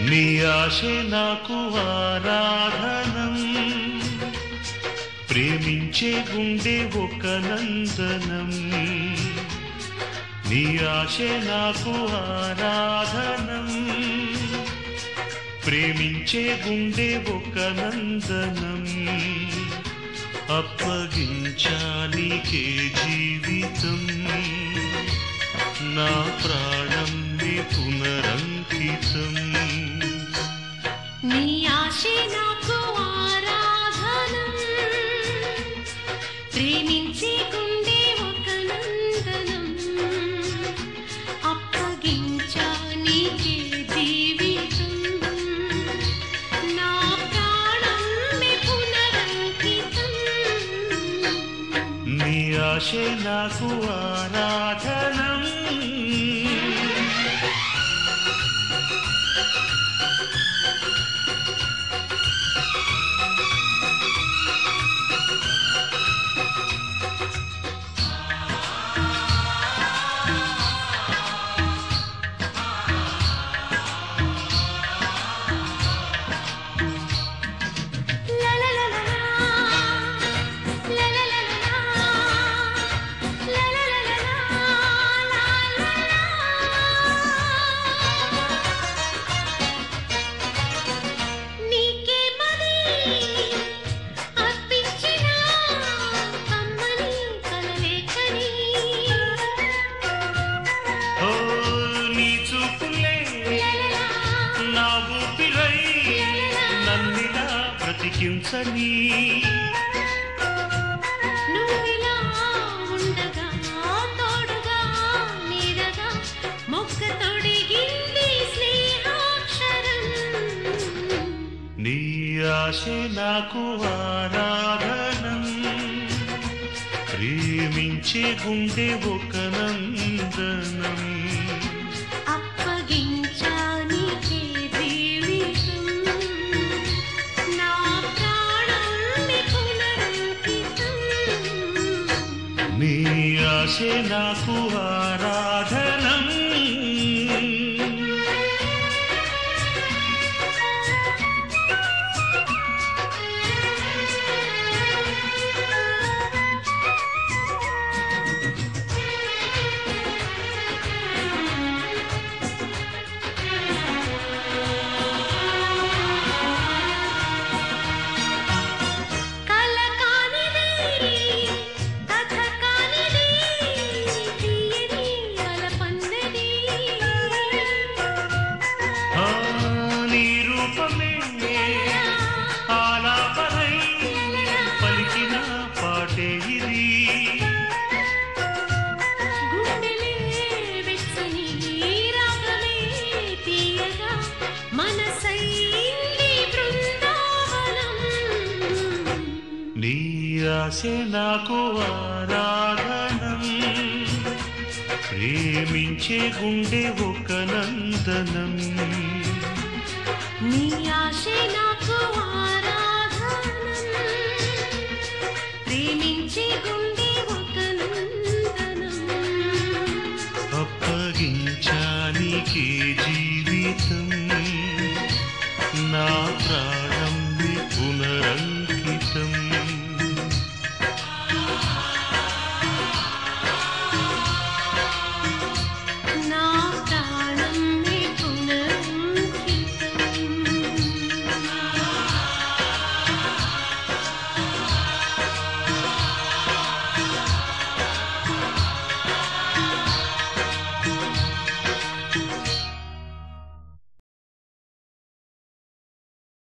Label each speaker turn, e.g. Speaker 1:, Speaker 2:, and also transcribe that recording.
Speaker 1: నీ ఆశే నాకు ఆరాధనం ప్రేమించే గుండె ఒక నందనం నీ ఆశే నాకు ఆరాధనం ప్రేమించే గుండె ఒక నందనం అప్పగించానికే జీవితం నా ప్రాణం నీ పునరంకితం
Speaker 2: నీ ఆశే నాకు ఆరాధనం ప్రేమించే గుండె ఒక నందనం అప్పగించా నీకే జీవితం నా ప్రాణం నీ పునరంకితం
Speaker 1: నీ ఆశే నాకు ఆరాధనం
Speaker 2: లా లా లా లా లా లా లా లా లా లా లా లా నీకే మది అర్పించిన అమ్మని కలలేకని
Speaker 1: ఓ నీ చూపులే నా ఊపిరై నన్నిలా బ్రతికించని
Speaker 2: నువ్విలా ఉండగా తోడుగా నీడగా మొక్క తొడిగింది స్నేహాక్షరం
Speaker 1: నీ ఆశే నాకు ఆరాధనం ప్రేమించే గుండె ఒక నందనం
Speaker 2: అప్పగించానికే జీవితం నా ప్రాణం నీ పునరంకితం
Speaker 1: నీ ఆశే నాకు ఆరాధనం
Speaker 2: కల కానిది కథ కానిది తీయని వలపన్నది
Speaker 1: ఆ, నీ రూపమే ఆలాపనై పలికిన పాటే ఇది
Speaker 2: గుండెలే వెచ్చని రాగమే తీయగా మనసైంది బృందావనం
Speaker 1: నీ ఆశే నాకు ఆరాధనం ప్రేమించే గుండె ఒక నందనం
Speaker 2: నీ ఆశే నాకు ఆరాధనం ప్రేమించే గుండె